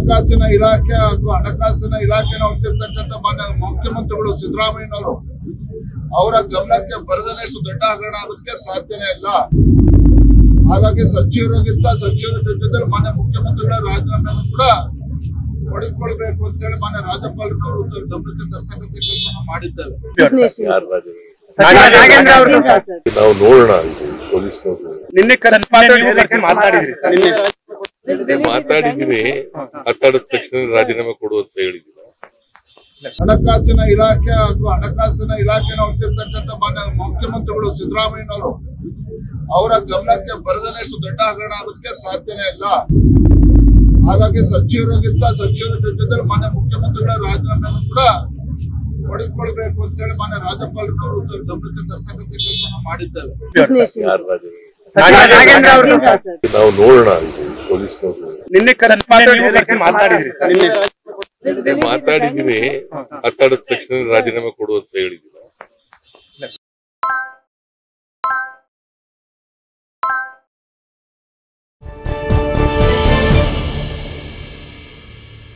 ಹಣಕಾಸಿನ ಇಲಾಖೆ ಅಥವಾ ಹಣಕಾಸಿನ ಇಲಾಖೆನ ಹೊಂದಿರತಕ್ಕಂಥ ಮಾನ್ಯ ಮುಖ್ಯಮಂತ್ರಿಗಳು ಸಿದ್ದರಾಮಯ್ಯನವರು ಅವರ ಗಮನಕ್ಕೆ ಬರದಷ್ಟು ದೊಡ್ಡ ಹಗರಣ ಆಗೋದಕ್ಕೆ ಸಾಧ್ಯನೇ ಇಲ್ಲ ಹಾಗಾಗಿ ಸಚಿವರಿಗಿಂತ ಸಚಿವರ ಜೊತೆದಲ್ಲಿ ಮಾನ್ಯ ಮುಖ್ಯಮಂತ್ರಿಗಳ ರಾಜೀನಾಮೆಯನ್ನು ಕೂಡ ಪಡೆದುಕೊಳ್ಬೇಕು ಅಂತ ಹೇಳಿ ಮಾನ್ಯ ರಾಜ್ಯಪಾಲರವರು ಗಮನಕ್ಕೆ ತರ್ತಕ್ಕಂಥ ಕೆಲಸ ಮಾಡಿದ್ದೇವೆ ಯಾರ ರಾಜೀನಾಮೆ? ನಾಗೇಂದ್ರ ಅವ್ರದ್ದು ಸರ್. ನಾವು ನೋಡೋಣ ಪೊಲೀಸ್ನವರು ನಿನ್ನೆ ಕರೆಸಿ ಮಾತಾಡಿ ಮಾತಾಡಿದ್ರಿ ಸರ್ ನಿನ್ನೆ ನಿನ್ನೆ ಮಾತಾಡಿದೀವಿ ಮಾತಾಡಿದ ತಕ್ಷಣ ರಾಜೀನಾಮೆ ಕೊಡು ಅಂತ ಹೇಳಿದ್ದೀವಿ ಹಣಕಾಸಿನ ಇಲಾಖೆ ಅಥವಾ ಹಣಕಾಸಿನ ಇಲಾಖೆನ ಹೊಂದಿರತಕ್ಕಂಥ ಮಾನ್ಯ ಮುಖ್ಯಮಂತ್ರಿಗಳು ಸಿದ್ದರಾಮಯ್ಯನವರು ಅವರ ಗಮನಕ್ಕೆ ಬರದಷ್ಟು ದೊಡ್ಡ ಹಗರಣ ಆಗೋದಕ್ಕೆ ಸಾಧ್ಯನೇ ಇಲ್ಲ ಹಾಗಾಗಿ ಸಚಿವರಿಗಿಂತ ಸಚಿವರ ಜೊತೆದಲ್ಲಿ ಮಾನ್ಯ ಮುಖ್ಯಮಂತ್ರಿಗಳ ರಾಜೀನಾಮೆಯನ್ನು ಕೂಡ ಪಡೆದುಕೊಳ್ಬೇಕು ಅಂತ ಹೇಳಿ ಮಾನ್ಯ ರಾಜ್ಯಪಾಲರವರು ಗಮನಕ್ಕೆ ತರ್ತಕ್ಕಂಥ ಕೆಲಸ ಮಾಡಿದ್ದೇವೆ ಯಾರ ರಾಜೀನಾಮೆ? ನಾಗೇಂದ್ರ ಅವ್ರದ್ದು ಸರ್. ನಾವು ನೋಡೋಣ ಪೊಲೀಸ್ನವರು ನಿನ್ನೆ ಕರೆಸಿ ಮಾತಾಡಿದ್ರಿ ಸರ್ ನಿನ್ನೆ ನಿನ್ನೆ ಮಾತಾಡಿದೀವಿ ಮಾತಾಡಿದ ತಕ್ಷಣ ರಾಜೀನಾಮೆ ಕೊಡು ಅಂತ ಹೇಳಿದ್ದೀವಿ